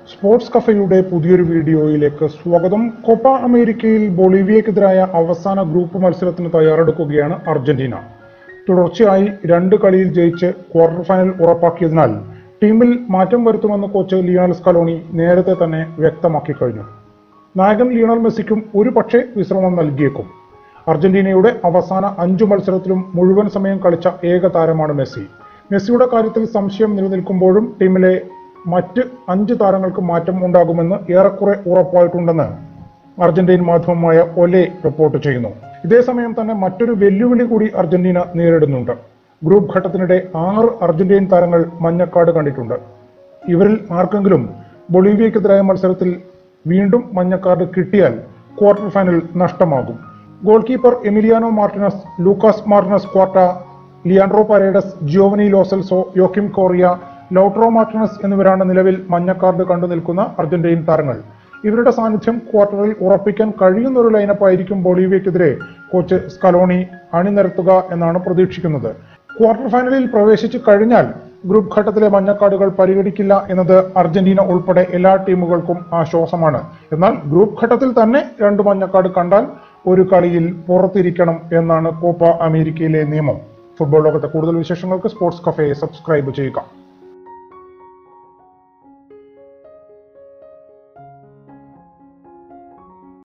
sports കഫയുടെ പുതിയൊരു വീഡിയോയിലേക്ക് സ്വാഗതം കോപ്പ അമേരിക്കയിൽ ബൊളീവിയക്കെതിരായ അവസാന ഗ്രൂപ്പ് മത്സരത്തിന് തയ്യാറെടുക്കുകയാണ് അർജന്റീന തുടർച്ചയായി രണ്ട് കളിയിൽ ജയിച്ച് ക്വാർട്ടർ ഫൈനൽ ഉറപ്പാക്കിയതിനാൽ ടീമിൽ മാറ്റം വരുത്തുമെന്ന് കോച്ച് ലിയോണൽ സ്കലോണി നേരത്തെ തന്നെ വ്യക്തമാക്കി കഴിഞ്ഞു നായകൻ ലിയോണൽ മെസ്സിക്കും ഒരു പക്ഷേ വിശ്രമം നൽകിയേക്കും അർജന്റീനയുടെ അവസാന അഞ്ചു മത്സരത്തിലും മുഴുവൻ സമയം കളിച്ച ഏക താരമാണ് മെസ്സി മെസ്സിയുടെ കാര്യത്തിൽ സംശയം നിലനിൽക്കുമ്പോഴും ടീമിലെ മറ്റ് അഞ്ച് താരങ്ങൾക്ക് മാറ്റം ഉണ്ടാകുമെന്ന് ഏറെക്കുറെ ഉറപ്പായിട്ടുണ്ടെന്ന് അർജന്റീൻ മാധ്യമമായ ഒലെ റിപ്പോർട്ട് ചെയ്യുന്നു ഇതേസമയം തന്നെ മറ്റൊരു വെല്ലുവിളി കൂടി അർജന്റീന നേരിടുന്നുണ്ട് ഗ്രൂപ്പ് ഘട്ടത്തിനിടെ ആറ് അർജന്റീൻ താരങ്ങൾ മഞ്ഞക്കാട് കണ്ടിട്ടുണ്ട് ഇവരിൽ ആർക്കെങ്കിലും ബൊളീവിയക്കെതിരായ മത്സരത്തിൽ വീണ്ടും മഞ്ഞക്കാർഡ് കിട്ടിയാൽ ക്വാർട്ടർ ഫൈനൽ നഷ്ടമാകും goalkeeper Emiliano Martinez Lucas Martinez Quarta Leandro Paredes Giovani Lo Celso Joaquin Correa Lautaro Martinez എന്നിവരാണ് നിലവിൽ മഞ്ഞക്കാർഡ് കണ്ടു നിൽക്കുന്ന അർജന്റീൻ താരങ്ങൾ ഇവരുടെ സാന്നിധ്യം ക്വാർട്ടറിൽ ഉറപ്പിക്കാൻ കഴിയുന്ന ഒരു ലൈനപ്പ് ആയിരിക്കും ബൊളീവിയക്കെതിരെ കോച്ച് സ്കലോണി അണിനിരത്തുക എന്നാണ് പ്രതീക്ഷിക്കുന്നത് ക്വാർട്ടർ ഫൈനലിൽ പ്രവേശിച്ചു കഴിഞ്ഞാൽ ഗ്രൂപ്പ് ഘട്ടത്തിലെ മഞ്ഞക്കാർഡുകൾ പരിഗണിക്കില്ല എന്നത് അർജന്റീന ഉൾപ്പെടെ എല്ലാ ടീമുകൾക്കും ആശ്വാസമാണ് എന്നാൽ ഗ്രൂപ്പ് ഘട്ടത്തിൽ തന്നെ രണ്ട് മഞ്ഞക്കാർഡ് കണ്ടാൽ ഒരു കളിയിൽ പുറത്തിരിക്കണം എന്നാണ് കോപ്പ അമേരിക്കയിലെ നിയമം ഫുട്ബോൾ ലോകത്തെ കൂടുതൽ വിശേഷങ്ങൾക്ക് സ്പോർട്സ് കഫേ സബ്സ്ക്രൈബ് ചെയ്യുക